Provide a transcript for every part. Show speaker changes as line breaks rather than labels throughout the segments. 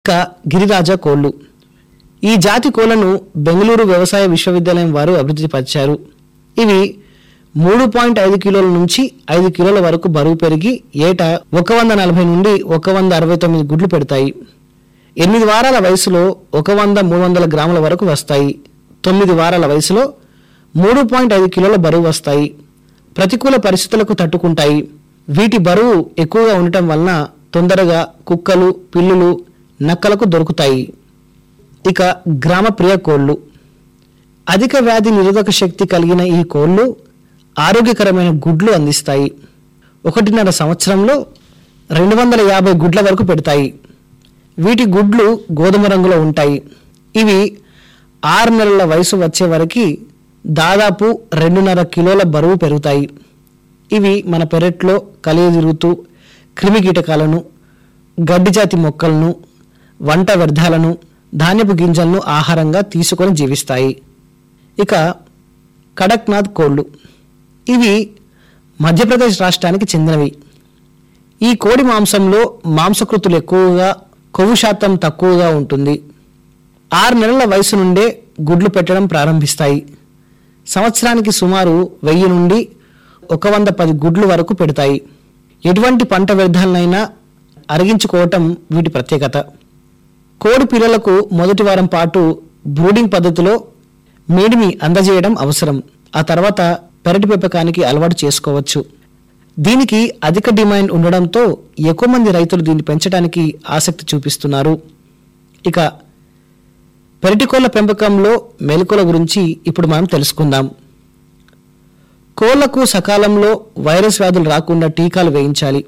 ఇక గిరిరాజ కోళ్లు ఈ జాతి కోళ్లను బెంగళూరు వ్యవసాయ విశ్వవిద్యాలయం వారు అభివృద్ధి పరిచారు ఇవి మూడు పాయింట్ ఐదు కిలోల నుంచి ఐదు కిలోల వరకు బరువు పెరిగి ఏటా ఒక వంద నలభై నుండి ఒక వంద అరవై తొమ్మిది గుడ్లు పెడతాయి ఎనిమిది వారాల వయసులో ఒక వంద మూడు వందల గ్రాముల వరకు వస్తాయి తొమ్మిది వారాల వయసులో మూడు పాయింట్ ఐదు కిలోల బరువు వస్తాయి ప్రతికూల పరిస్థితులకు తట్టుకుంటాయి వీటి బరువు ఎక్కువగా ఉండటం వలన తొందరగా కుక్కలు పిల్లులు నక్కలకు దొరుకుతాయి ఇక గ్రామ ప్రియ కోళ్ళు అధిక వ్యాధి నిరోధక శక్తి కలిగిన ఈ కోళ్ళు ఆరోగ్యకరమైన గుడ్లు అందిస్తాయి ఒకటిన్నర సంవత్సరంలో రెండు వందల యాభై గుడ్ల వరకు పెడతాయి వీటి గుడ్లు గోధుమ రంగులో ఉంటాయి ఇవి ఆరు నెలల వయసు వచ్చే వరకు దాదాపు రెండున్నర కిలోల బరువు పెరుగుతాయి ఇవి మన పెరట్లో కలియదిరుగుతూ క్రిమి కీటకాలను గడ్డి జాతి మొక్కలను వంట వ్యర్థాలను ధాన్యపు గింజలను ఆహారంగా తీసుకొని జీవిస్తాయి ఇక కడక్నాథ్ కోళ్ళు ఇవి మధ్యప్రదేశ్ రాష్ట్రానికి చెందినవి ఈ కోడి మాంసంలో మాంసకృతులు ఎక్కువగా కొవ్వు శాతం తక్కువగా ఉంటుంది ఆరు నెలల వయసు నుండే గుడ్లు పెట్టడం ప్రారంభిస్తాయి సంవత్సరానికి సుమారు వెయ్యి నుండి ఒక వంద పది గుడ్లు వరకు పెడతాయి ఎటువంటి పంట వ్యర్థాలనైనా అరిగించుకోవటం వీటి ప్రత్యేకత కోడి పిల్లలకు మొదటి వారం పాటు బ్రూడింగ్ పద్ధతిలో మేడిని అందజేయడం అవసరం ఆ తర్వాత పెరటి పెంపకానికి అలవాటు చేసుకోవచ్చు దీనికి అధిక డిమాండ్ ఉండడంతో ఎక్కువ మంది రైతులు దీన్ని పెంచడానికి ఆసక్తి చూపిస్తున్నారు ఇక పెరటి కోళ్ల పెంపకంలో మెలకుల గురించి ఇప్పుడు మనం తెలుసుకుందాం కోళ్లకు సకాలంలో వైరస్ వ్యాధులు రాకుండా టీకాలు వేయించాలి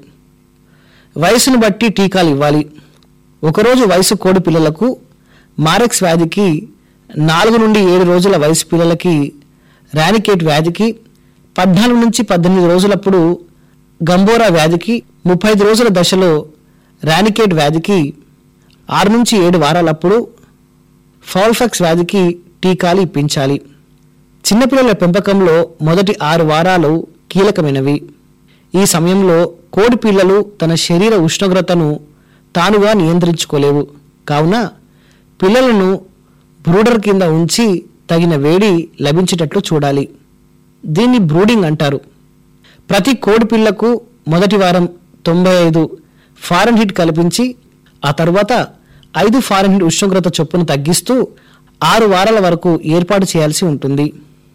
వయసును బట్టి టీకాలు ఇవ్వాలి ఒకరోజు వయసు కోడి పిల్లలకు మారెక్స్ వ్యాధికి నాలుగు నుండి ఏడు రోజుల వయసు పిల్లలకి రానికేట్ వ్యాధికి పద్నాలుగు నుంచి పద్దెనిమిది రోజులప్పుడు గంబోరా వ్యాధికి ముప్పై ఐదు రోజుల దశలో రానికేట్ వ్యాధికి ఆరు నుంచి ఏడు వారాలప్పుడు ఫౌల్ఫెక్స్ వ్యాధికి టీకాలు ఇప్పించాలి చిన్నపిల్లల పెంపకంలో మొదటి ఆరు వారాలు కీలకమైనవి ఈ సమయంలో కోడి పిల్లలు తన శరీర ఉష్ణోగ్రతను తానుగా నియంత్రించుకోలేవు కావున పిల్లలను బ్రూడర్ కింద ఉంచి తగిన వేడి లభించేటట్లు చూడాలి దీన్ని బ్రూడింగ్ అంటారు ప్రతి కోడి పిల్లకు మొదటి వారం తొంభై ఐదు ఫారెన్ హీట్ కల్పించి ఆ తరువాత ఐదు ఫారెన్ హీట్ ఉష్ణోగ్రత చొప్పున తగ్గిస్తూ ఆరు వారాల వరకు ఏర్పాటు చేయాల్సి ఉంటుంది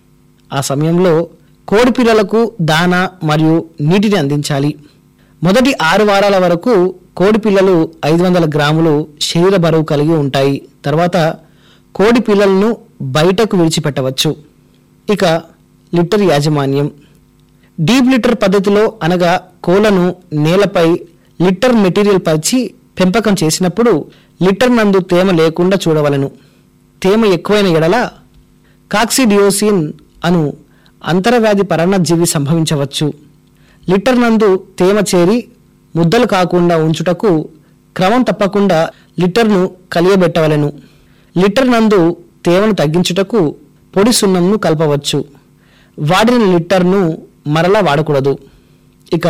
ఆ సమయంలో కోడి పిల్లలకు దాన మరియు నీటిని అందించాలి మొదటి ఆరు వారాల వరకు కోడి పిల్లలు ఐదు వందల గ్రాములు శరీర బరువు కలిగి ఉంటాయి తర్వాత కోడి పిల్లలను బయటకు విడిచిపెట్టవచ్చు ఇక లిటర్ యాజమాన్యం డీప్ లిటర్ పద్ధతిలో అనగా కోళ్లను నేలపై లిటర్ మెటీరియల్ పరిచి పెంపకం చేసినప్పుడు లిటర్ నందు తేమ లేకుండా చూడవలను తేమ ఎక్కువైన ఎడల కాక్సిడియోసిన్ అను అంతరవ్యాధి పరాన్నజీవి సంభవించవచ్చు లిటర్ నందు తేమ చేరి ముద్దలు కాకుండా ఉంచుటకు క్రమం తప్పకుండా లిటర్ను కలియబెట్టవలెను లిటర్ నందు తేమను తగ్గించుటకు పొడి సున్నంను కలపవచ్చు వాడిన లిటర్ను మరలా వాడకూడదు ఇక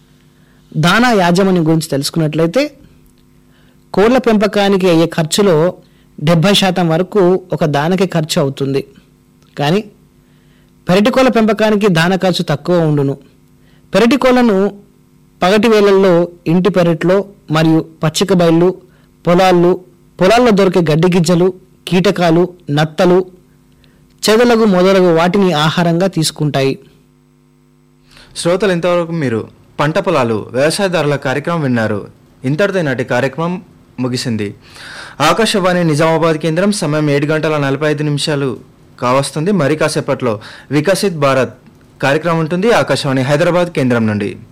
దానా యాజమాన్యం గురించి తెలుసుకున్నట్లయితే కోళ్ల పెంపకానికి అయ్యే ఖర్చులో డెబ్బై శాతం వరకు ఒక దానకి ఖర్చు అవుతుంది కానీ పెరటి కోళ్ళ పెంపకానికి దాన ఖర్చు తక్కువ ఉండును పెరటి కోళ్లను పగటి వేళల్లో ఇంటి పెరట్లో మరియు పచ్చిక బయళ్ళు పొలాల్లో పొలాల్లో దొరికే గడ్డి గిజ్జలు కీటకాలు నత్తలు చెదలగు మొదలగు వాటిని ఆహారంగా తీసుకుంటాయి
శ్రోతలు ఇంతవరకు మీరు పంట పొలాలు వ్యవసాయదారుల కార్యక్రమం విన్నారు ఇంతటితో నాటి కార్యక్రమం ముగిసింది ఆకాశవాణి నిజామాబాద్ కేంద్రం సమయం ఏడు గంటల నలభై ఐదు నిమిషాలు కావస్తుంది మరి కాసేపట్లో వికసిత్ భారత్ కార్యక్రమం ఉంటుంది ఆకాశవాణి హైదరాబాద్ కేంద్రం నుండి